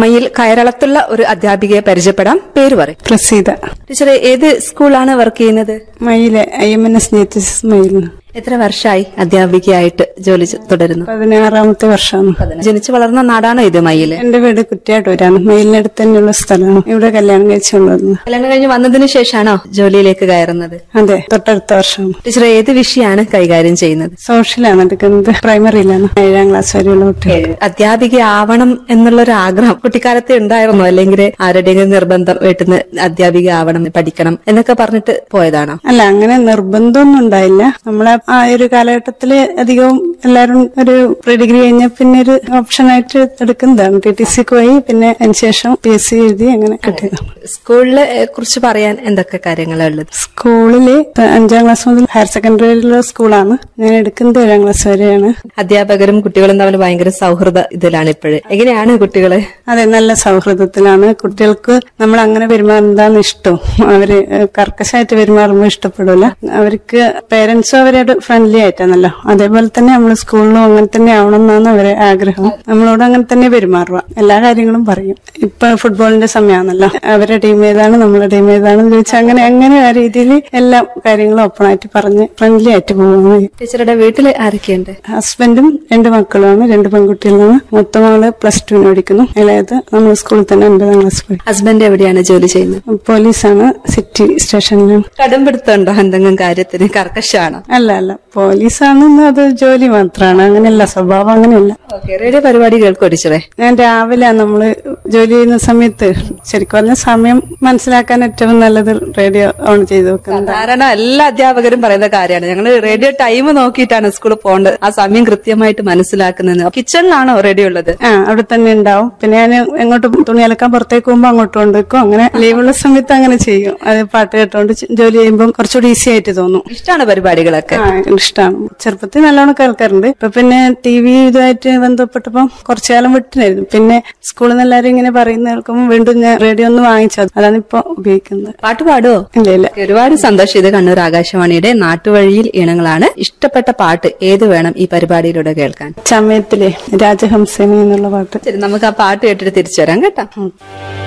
മയിൽ കയറളത്തുള്ള ഒരു അധ്യാപികയെ പരിചയപ്പെടാം പേര് പറയും പ്രസീത ടീച്ചറെ ഏത് സ്കൂളാണ് വർക്ക് ചെയ്യുന്നത് മയിലെ ഐ എം എൻ എസ് നേറ്റീസ് മയിൽ എത്ര വർഷമായി അധ്യാപികയായിട്ട് ജോലി ചെ- തുടരുന്നു പതിനാറാമത്തെ വർഷമാണ് ജനിച്ചു വളർന്ന നാടാണോ ഇത് മയില് എന്റെ വീട് കുറ്റ്യാട്ടൂരാണ് മയിലിനടുത്ത് തന്നെയുള്ള സ്ഥലമാണ് ഇവിടെ കല്യാണം കഴിച്ചുകൊണ്ടുവന്നത് കല്യാണം കഴിഞ്ഞ് വന്നതിന് ശേഷമാണോ ജോലിയിലേക്ക് കയറുന്നത് അതെ തൊട്ടടുത്ത വർഷമാണ് ടീച്ചർ ഏത് വിഷയമാണ് കൈകാര്യം ചെയ്യുന്നത് സോഷ്യലാണ് എടുക്കുന്നത് പ്രൈമറിയിലാണ് ഏഴാം ക്ലാസ് വരെയുള്ള കുട്ടികൾ അധ്യാപിക ആവണം എന്നുള്ളൊരു ആഗ്രഹം കുട്ടിക്കാലത്തെ ഉണ്ടായിരുന്നോ അല്ലെങ്കിൽ ആരുടെയെങ്കിലും നിർബന്ധം വീട്ടിൽ നിന്ന് അധ്യാപിക ആവണം പഠിക്കണം എന്നൊക്കെ പറഞ്ഞിട്ട് പോയതാണോ അല്ല അങ്ങനെ നിർബന്ധമൊന്നും ഉണ്ടായില്ല നമ്മളെ ആ ഒരു കാലഘട്ടത്തില് അധികവും എല്ലാവരും ഒരു പ്രീ ഡിഗ്രി കഴിഞ്ഞ പിന്നെ ഒരു ഓപ്ഷനായിട്ട് എടുക്കുന്നതാണ് ടി ടി സിക്ക് പോയി പിന്നെ അതിനുശേഷം പി എസ് സി എഴുതി അങ്ങനെ കിട്ടിയത് സ്കൂളിനെ കുറിച്ച് പറയാൻ എന്തൊക്കെ കാര്യങ്ങളാണ് ഉള്ളത് സ്കൂളില് അഞ്ചാം ക്ലാസ് മുതൽ ഹയർ സെക്കൻഡറി വരെയുള്ള സ്കൂളാണ് ഞാൻ എടുക്കുന്നത് ഏഴാം ക്ലാസ് വരെയാണ് അധ്യാപകരും കുട്ടികളും തമ്മിൽ ഭയങ്കര സൗഹൃദ ഇതിലാണ് ഇപ്പോഴ് എങ്ങനെയാണ് കുട്ടികളെ അതെ നല്ല സൗഹൃദത്തിലാണ് കുട്ടികൾക്ക് നമ്മൾ അങ്ങനെ പെരുമാറുന്നതാണ് ഇഷ്ടം അവര് കർക്കശമായിട്ട് പെരുമാറുമ്പോൾ ഇഷ്ടപ്പെടില്ല അവർക്ക് പേരൻസും അവരോട് ഫ്രണ്ട്ലി ആയിട്ടാണല്ലോ അതേപോലെ തന്നെ നമ്മൾ സ്കൂളിലും അങ്ങനെ തന്നെ ആവണം എന്നാണ് അവരെ ആഗ്രഹം നമ്മളോട് അങ്ങനെ തന്നെ പെരുമാറുക എല്ലാ കാര്യങ്ങളും പറയും ഇപ്പൊ ഫുട്ബോളിന്റെ സമയമാണല്ലോ അവരുടെ ടീം ഏതാണ് നമ്മളെ ടീം ഏതാണെന്ന് ചോദിച്ചാൽ അങ്ങനെ അങ്ങനെ ആ രീതിയിൽ എല്ലാ കാര്യങ്ങളും ഓപ്പൺ ആയിട്ട് പറഞ്ഞ് ഫ്രണ്ട്ലി ആയിട്ട് പോകുന്നു ടീച്ചറുടെ വീട്ടില് ആരൊക്കെയുണ്ട് ഹസ്ബൻഡും രണ്ട് മക്കളുമാണ് രണ്ട് പെൺകുട്ടികളാണ് മൂത്ത മകള് പ്ലസ് ടുവിന് പഠിക്കുന്നു ഇളയത് നമ്മൾ സ്കൂളിൽ തന്നെ ഒൻപതാം ക്ലാസ് പോയി ഹസ്ബൻഡ് എവിടെയാണ് ജോലി ചെയ്യുന്നത് പോലീസാണ് സിറ്റി സ്റ്റേഷനിലാണ് കടുംപിടുത്തമുണ്ടോ എന്തെങ്കിലും കാര്യത്തിന് കർക്കശാണോ അല്ല അല്ല പോലീസാണെന്ന് അത് ജോലി മാത്രമാണ് അങ്ങനെയല്ല സ്വഭാവം അങ്ങനെയല്ല ഓക്കെ റേഡിയോ പരിപാടി കേൾക്കോ ടീച്ചറെ ഞാൻ രാവിലെ നമ്മള് ജോലി ചെയ്യുന്ന സമയത്ത് ശരിക്കും പറഞ്ഞ സമയം മനസ്സിലാക്കാൻ ഏറ്റവും നല്ലത് റേഡിയോ ഓൺ ചെയ്ത് വെക്കുന്നത് സാധാരണ എല്ലാ അധ്യാപകരും പറയുന്ന കാര്യമാണ് ഞങ്ങൾ റേഡിയോ ടൈം നോക്കിയിട്ടാണ് സ്കൂളിൽ പോകേണ്ടത് ആ സമയം കൃത്യമായിട്ട് മനസ്സിലാക്കുന്നത് കിച്ചണിലാണോ റേഡിയോ ഉള്ളത് ആ അവിടെ തന്നെ ഉണ്ടാവും പിന്നെ ഞാൻ എങ്ങോട്ടും തുണി അലക്കാൻ പുറത്തേക്ക് പോകുമ്പോൾ അങ്ങോട്ട് കൊണ്ടുവെക്കും അങ്ങനെ ലീവുള്ള സമയത്ത് അങ്ങനെ ചെയ്യും അത് പാട്ട് കേട്ടോണ്ട് ചെ- ജോലി ചെയ്യുമ്പോൾ കുറച്ചുകൂടി ഈസി ആയിട്ട് തോന്നും ഇഷ്ടമാണ് പരിപാടികളൊക്കെ ആ ഇഷ്ടമാണ് ചെറുപ്പത്തിൽ നല്ലോണം കേൾക്കാറുണ്ട് ഇപ്പൊ പിന്നെ ടി വി ഇതുമായിട്ട് ബന്ധപ്പെട്ടപ്പോ കുറച്ചു കാലം വിട്ടിനായിരുന്നു പിന്നെ സ്കൂളിൽ നിന്ന് എല്ലാവരും ഇങ്ങനെ പറയുന്ന കേൾക്കുമ്പോൾ വീണ്ടും ഞാൻ റേഡിയോ ഒന്ന് വാങ്ങിച്ചു അതാണ് ഇപ്പൊ ഉപയോഗിക്കുന്നത് പാട്ട് പാടുവോ ഇല്ല ഇല്ല ഒരുപാട് സന്തോഷം ഇത് കണ്ണൂർ ആകാശവാണിയുടെ നാട്ടുവഴിയിൽ ഇണങ്ങളാണ് ഇഷ്ടപ്പെട്ട പാട്ട് ഏത് വേണം ഈ പരിപാടിയിലൂടെ കേൾക്കാൻ ചമയത്തിലെ രാജഹംസമി എന്നുള്ള പാട്ട് ശരി നമുക്ക് ആ പാട്ട് കേട്ടിട്ട് തിരിച്ചു വരാം കേട്ടോ ഉം.